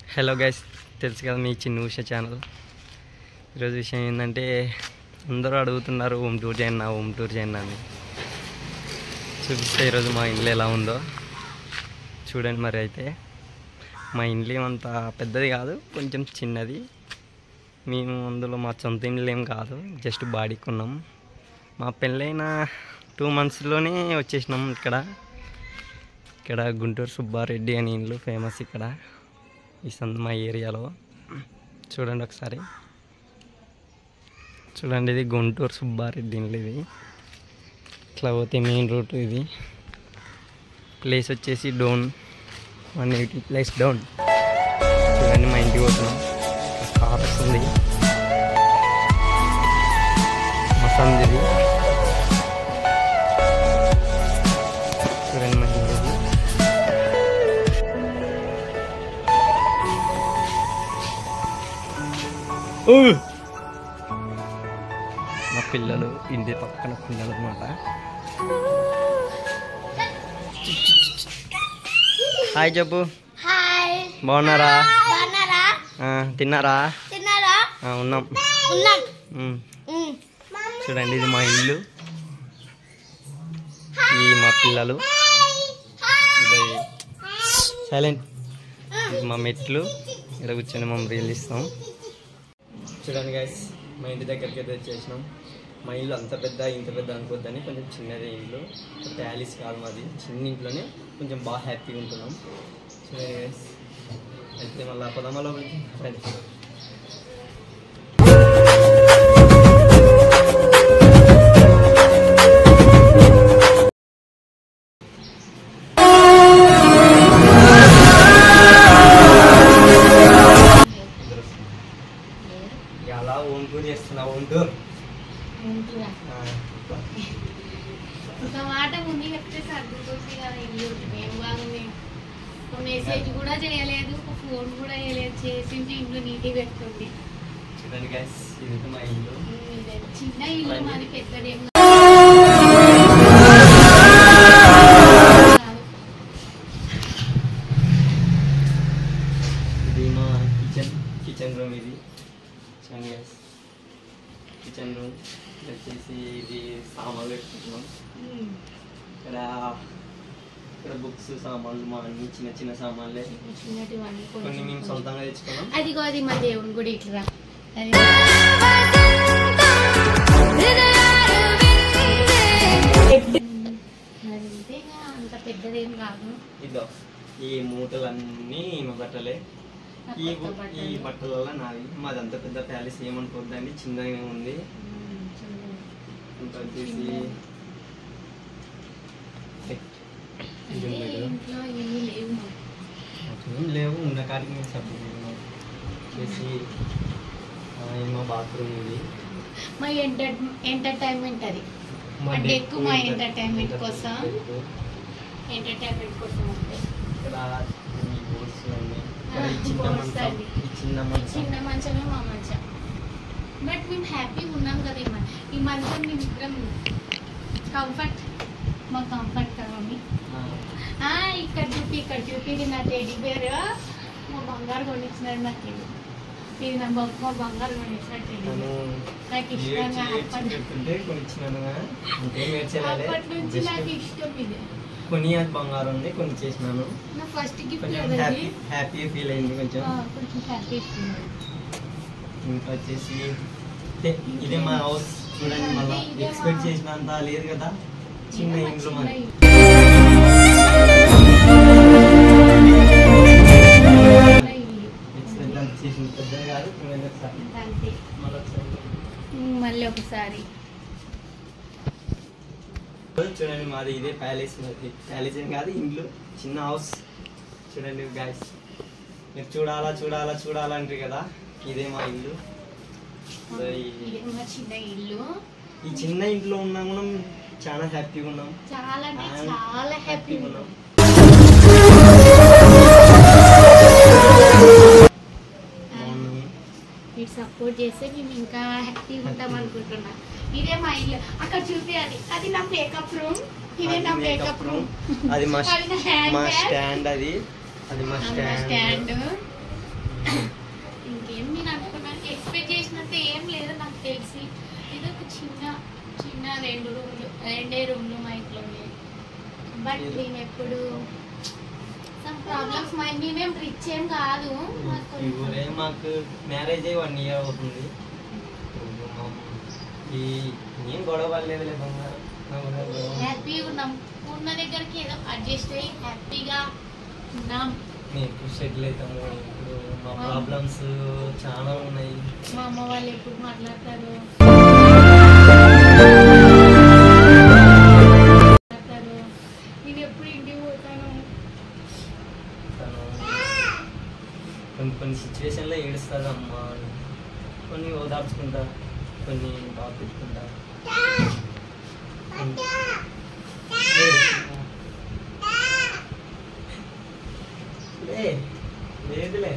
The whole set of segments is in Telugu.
హలో గైస్ తెలుసు కదా మీ చిన్న ఉష ఛానల్ ఈరోజు విషయం ఏంటంటే అందరూ అడుగుతున్నారు హోమ్ టూర్ చేయండి హోమ్ టూర్ చేయండి అని చూపిస్తే ఈరోజు మా ఇంట్లో ఎలా ఉందో చూడండి మరి అయితే మా ఇంట్లో ఏమంత పెద్దది కాదు కొంచెం చిన్నది మేము అందులో మా సొంత ఇల్లు ఏం కాదు జస్ట్ బాడీకి ఉన్నాం మా పెళ్ళైన టూ మంత్స్లోనే వచ్చేసినాం ఇక్కడ ఇక్కడ గుంటూరు సుబ్బారెడ్డి అని ఇల్లు ఫేమస్ ఇక్కడ ఈ సంద మా ఏరియాలో చూడండి ఒకసారి చూడండి ఇది గుంటూరు సుబ్బారెడ్డి ఇల్లు ఇది ఇట్లా పోతే మెయిన్ రూట్ ఇది ప్లేస్ వచ్చేసి down one eighty place down చూడండి మా ఇంటికి పోతున్నాం కార్ వస్తుంది మసందిది చూడండి మా ఇంటికి మా పిల్లలు ఇంటి పక్కన పిల్లలు అనమాట హాయ్ చెప్పు హాయ్ బాగున్నారా బాగున్నారా ఆ, తిన్నారా తిన్నారా ఆ, ఉన్నాం ఉన్నాం ఉమ్. ఉమ్. చూడండి ఇది మా ఇల్లు ఈ మా పిల్లలు ఇది సైలెంట్ ఇది మా మెట్లు ఇక్కడ కూర్చొని మనం రీల్ ఇస్తాం చూడండి గైస్ మా ఇంటి దగ్గరికి అయితే వచ్చేసినాం మా ఇల్లు అంత పెద్ద ఇంత పెద్ద అనుకోవద్దని కొంచెం చిన్నదే ఇల్లు ప్యాలెస్ కాదు మాది చిన్న ఇంట్లోనే కొంచెం బాగా హ్యాపీగా ఉంటున్నాం చూడండి గైస్ అయితే మళ్ళీ పదమా లోపలికి రండి. ఎలా ఓన్ టూర్ చేస్తున్నా ఓన్ టూర్ ఒక మాట ముందు చెప్తే సర్దుకోసి కదా ఇల్లు ఏం బాగుంది ఒక మెసేజ్ కూడా చేయలేదు ఒక ఫోన్ కూడా చేయలేదు చేసింటే ఇంట్లో నీట్గా పెట్టుకుంది చూడండి గైస్ ఇది మా ఇల్లు ఉమ్, ఇదే చిన్న ఇల్లు మాది పెద్దదేం కాదు. ఇది మా కిచెన్ కిచెన్ రూమ్ ఇది చూడండి గైస్ కిచెన్ రూమ్ వచ్చేసి ఇది సామాన్లు పెట్టుకుంటున్నాం ఉమ్, ఇక్కడ ఇక్కడ బుక్స్ సామాన్లు మా అన్ని చిన్న చిన్న సామాన్లే చిన్న చిన్నటివన్నీ కొన్ని మేము కొంచెం సొంతంగా తెచ్చుకున్నాం అదిగో అది మా దేవుని గుడి ఇట్లా అది అది అంతేగా అంత పెద్దదేం కాదు ఇదో ఈ మూటలన్నీ మా బట్టలే ఈ కొత్త బు- ఈ బట్టలు. బట్టలలో నాది మాది అంత పెద్ద ప్యాలెస్ ఏమనుకోద్దండి చిన్నగా ఉంది ఉమ్, చిన్నది. ఇంకా వచ్చేసి ఇది అంటే ఉంది కదా. ఇంట్లో ఏమీ లేవు మాకు. ఏం లేవు ఉన్న కాడికి మేము సర్దుకుంటున్నాం వచ్చేసి ఆ, ఇది మా బాత్రూమ్ ఇది మా ఎంటర్ ఎంటర్టైన్మెంట్ అది మా అంటే డెక్ ఎక్కువ మా ఇంటర్- entertainment ఇంటర్- కోసం. డెక్. ఎంటర్టైన్మెంట్ కోసం అంటే ఇక్కడ ఈ బోర్డ్స్ అన్నీ ఇక్కడ ఈ ఆ, చిన్న boards మంచం అన్ని. ఈ చిన్న ఈ మంచం చిన్న మంచమే మా మంచం బట్ మేము హ్యాపీగా ఉన్నాం కదా ఈ మ- ఈ మంచం మేము ఇద్దరం కంఫర్ట్ మా కంఫర్ట్ కదా మమ్మీ ఆ, ఆ, ఇక్కడ చూపి ఇక్కడ చూపి ఇది నా టెడ్డి బేర్ మా బంగారు కొనిచ్చినాడు నాకు ఇది ఇది నా బొ- మా బంగారు కొనిచ్చినాడు టెడ్డి నేను బేర్ నాకు ఏడ్చి ఇష్టంగా ఏడ్చి అప్పటి పెడుతుంటే కొనిచ్చినాను ఇంకేం ఏడ్చలేదే అప్పటి నుంచి జస్ట్ నాకు ఇష్టం ఇది కొని అది బంగారం ఉంది కొని చేసినాను నా ఫస్ట్ గిఫ్ట్ కొంచెం కదా హ్యాపీ ఇది హ్యాపీ ఫీల్ అయింది కొంచెం ఆ, కొంచెం హ్యాపీ ఇస్తుంది ఇంకా వచ్చేసి ఇదే- ఇదే మా హౌస్ చూడండి మళ్ళీ ఇదే మా- ఎక్స్పెక్ట్ చేసినంత లేదు కదా చిన్న ఇది మా ఇంట్లో చిన్న మరి ఇల్లు. చిన్న ఇల్లు. ఎక్స్పెక్ట్ అంత చేసింది పెద్దది కాదు చూడండి ఒకసారి అంతే మళ్ళీ ఒకసారి ఉమ్, మళ్ళీ ఒకసారి చూడండి మాది ఇదే ప్యాలెస్ మాది ప్యాలెస్ ఏం కాదు ఇంట్లో చిన్న హౌస్ చూడండి గాయస్ మీరు చూడాలా చూడాలా చూడాలా అంటారు కదా ఇదే మా ఇల్లు సో ఈ- ఇదే మా చిన్న ఇల్లు ఈ చిన్న ఇంట్లో ఉన్నా మనం చాలా హ్యాపీగా ఉన్నాం చాలా అంటే చాలా చాలా హ్యాపీ హ్యాపీగా ఉన్నాం ఉన్నాం బాగున్నాము. మీరు సపోర్ట్ చేస్తే మేము ఇంకా హ్యాపీగా ఉంటాం అనుకుంటున్నా ఇదే మా ఇల్లు అక్కడ చూపి అది అది నా మేకప్ రూమ్ ఇదే నా అది మేకప్ makeup రూమ్ అది మా అది నా హ్యాండ్ మా బ్యాగ్ స్టాండ్ అది అది మా అది నా స్టాండ్ స్టాండ్ ఇంకేం నేను అనుకున్నాను ఎక్స్పెక్ట్ చేసినంత ఏం లేదు నాకు తెలిసి ఇది ఒక చిన్న చిన్న రెండు రూమ్లు రెండే రూమ్లు మా ఇంట్లో బట్ నేను ఎప్పుడు సమ్ ప్రాబ్లమ్స్ మా మేమేం రిచ్ ఏం కాదు మాకు ఈ ఊరే మాకు మ్యారేజ్ అయ్యి వన్ ఇయర్ అవుతుంది ఈ ఏం గొడవ పడలేదులే బంగారం నా బంగారం గొడవ. హ్యాపీగా ఉన్నాం ఉన్న దగ్గరికి ఏదో అడ్జస్ట్ అయ్యి హ్యాపీగా ఉన్నాం మేము ఇప్పుడు సెటిల్ అవుతాము ఇప్పుడు మా ప్రాబ్లమ్స్ చాలా ఉన్నాయి మా అమ్మ వాళ్ళు ఎప్పుడు మాట్లాడతారు మాట్లాడతారు నేను ఎప్పుడు ఇంటికి పోతాను తను కొన్ని కొన్ని సిచ్యువేషన్లో ఏడుస్తుంది అమ్మ కొన్ని ఓదార్చుకుంటా కొన్ని బాగా పెట్టుకుంటా కొన్ని- లే, లేదులే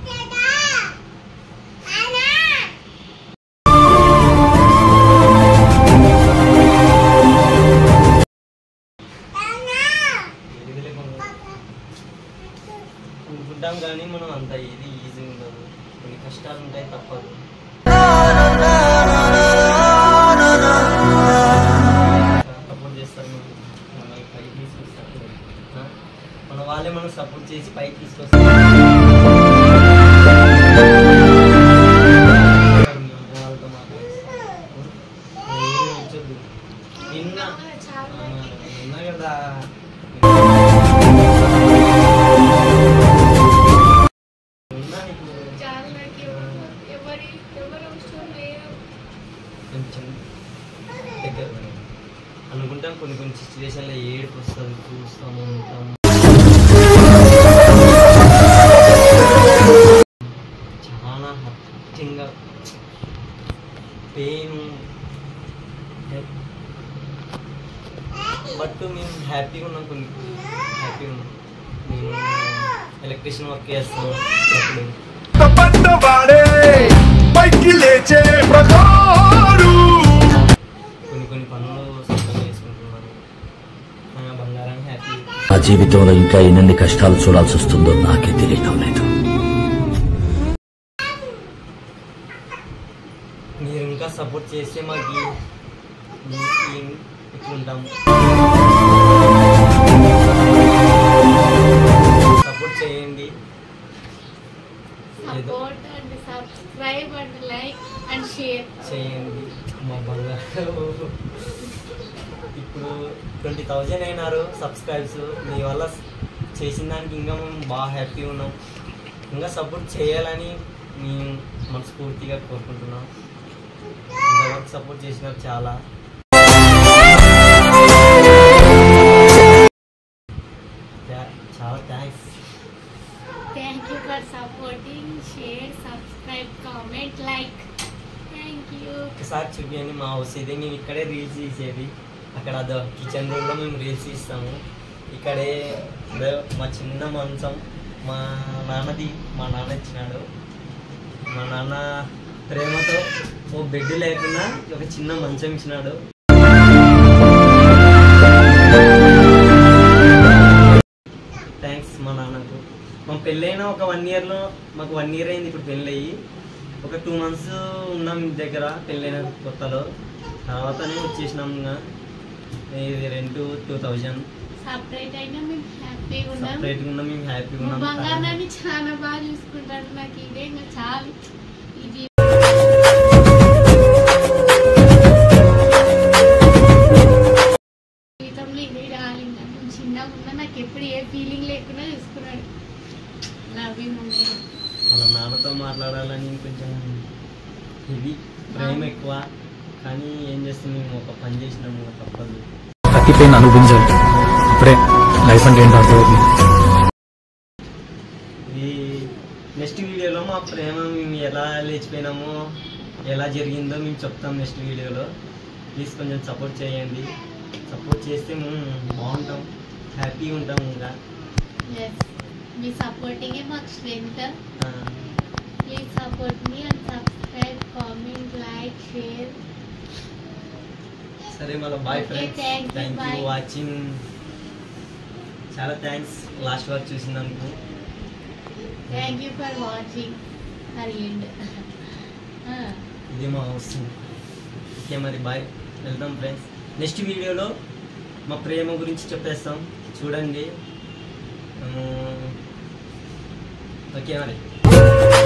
లేదులే కొంచెం. అనుకుంటాం కానీ మనం అంత ఏది ఈజీ ఉండదు కొన్ని కష్టాలు ఉంటాయి తప్పదు సపోర్ట్ చేస్తారు మనకి. మనల్ని పైకి తీసుకొస్తారు ఆ? మన వాళ్ళే మనం సపోర్ట్ చేసి పైకి తీసుకొస్తారు వాళ్ళతో మాట్లాడిస్తారు. ఏమీ ఉంచొద్దు. నిన్న చాలా ఆ, నిన్న కదా నిన్న నీకు చాలా నాకు ఎవరు ఎవరి ఎవరు అవసరం లేదు కొంచెం దగ్గర పడి. అనుకుంటాం కొన్ని కొన్ని సిచ్యువేషన్లో ఏడుపు వస్తుంది చూస్తాము ఉంటాం చాలా హర్టింగ్గా పెయిన్ బట్ మేము హ్యాపీగా ఉన్నాం కొన్ని హ్యాపీగా ఉన్నాం నేను ఎలక్ట్రీషియన్ వర్క్ చేస్తాను అప్పుడు పడ్డవాడే పైకి లేచే ప్రకారు కొన్ని కొన్ని పనులు సొంతం చేసుకుంటున్నాను ఆ బంగారం హ్యాపీ నా జీవితంలో ఇంకా ఎన్నెన్ని కష్టాలు చూడాల్సి వస్తుందో నాకే తెలియటం లేదు మీరు ఇంకా సపోర్ట్ చేస్తే మాకు ఇట్లుంటాం సపోర్ట్ చేయండి ఏదో support and subscribe and like and share చేయండి మా బంగారు ఇప్పుడు ట్వంటీ థౌజండ్ అయినారు సబ్స్క్రైబ్స్ మీ వల్ల చేసిన దానికి ఇంకా మేము బాగా హ్యాపీగా ఉన్నాం ఇంకా సపోర్ట్ చేయాలని మేము మనస్ఫూర్తిగా కోరుకుంటున్నాం ఇంతవరకు సపోర్ట్ చేసినారు చాలా థా- చాలా thanks thank you for supporting share subscribe comment like thank you ఒకసారి చూపించండి మా హౌస్ ఇది మేము ఇక్కడే రీల్స్ తీసేది అక్కడ అదో కిచెన్ రూమ్లో మేము రీల్స్ తీస్తాము ఇక్కడే ఇదో మా చిన్న మంచం మా నాన్నది మా నాన్న ఇచ్చినాడు మా నాన్న ప్రేమతో ఓ బెడ్ లేకుండా ఒక చిన్న మంచం ఇచ్చినాడు థ్యాంక్స్ మా నాన్నకు మా పెళ్ళైన ఒక వన్ ఇయర్లో మాకు వన్ ఇయర్ అయింది ఇప్పుడు పెళ్ళి అయ్యి ఒక టూ మంత్స్ ఉన్నాం ఇంటి దగ్గర పెళ్ళైన కొత్తలో తర్వాతనే వచ్చేసినాం ఇంకా ఇది రెంట్ టూ థౌజండ్ సపరేట్ అయినా మేము హ్యాపీగా ఉన్నాం సపరేట్గా ఉన్నాం మేము హ్యాపీగా మా ఉన్నాం బంగారాన్ని చాలా బాగా చూసుకుంటాడు నాకు ఇదే ఇంకా చాలు ఇది జీవితంలో ఇదే రాలి ఇంకా నేను చిన్నగా ఉన్నా నాకు ఎప్పుడు ఏ ఫీలింగ్ లేకుండా చూసుకున్నాడు లవ్ యూ మమ్మీ వాళ్ళ నాన్నతో మాట్లాడాలని కొంచెం ఇది ప్రేమ ఎక్కువ కానీ ఏం చేస్తాం మేము ఒక పని చేసినాము తప్పదు తగ్గిపోయిన అనుభవించాలి అప్పుడే లైఫ్ అంటే ఏంటో అర్థమవుతుంది ఇది నెక్స్ట్ వీడియోలో మా ప్రేమ మేము ఎలా లేచిపోయినామో ఎలా జరిగిందో మేము చెప్తాం నెక్స్ట్ వీడియోలో ప్లీజ్ కొంచెం సపోర్ట్ చేయండి సపోర్ట్ చేస్తే మేము బాగుంటాం హ్యాపీగా ఉంటాం ఇంకా ఎస్ మీ సపోర్టింగే మాకు స్ట్రెంగ్త్ ఆ, ప్లీజ్ సపోర్ట్ మీ and subscribe comment like share సరే మళ్ళీ bye Okay, friends thank you, thank you bye. Watching చాలా థ్యాంక్స్ లాస్ట్ వరకు చూసినందుకు థ్యాంక్ యూ ఫర్ వాచింగ్ మరి ఎండ్ ఇది మా హౌస్ ఓకే మరి బాయ్ వెళ్దాం ఫ్రెండ్స్ నెక్స్ట్ వీడియోలో మా ప్రేమ గురించి చెప్పేస్తాం చూడండి ఆ, ఓకే మరి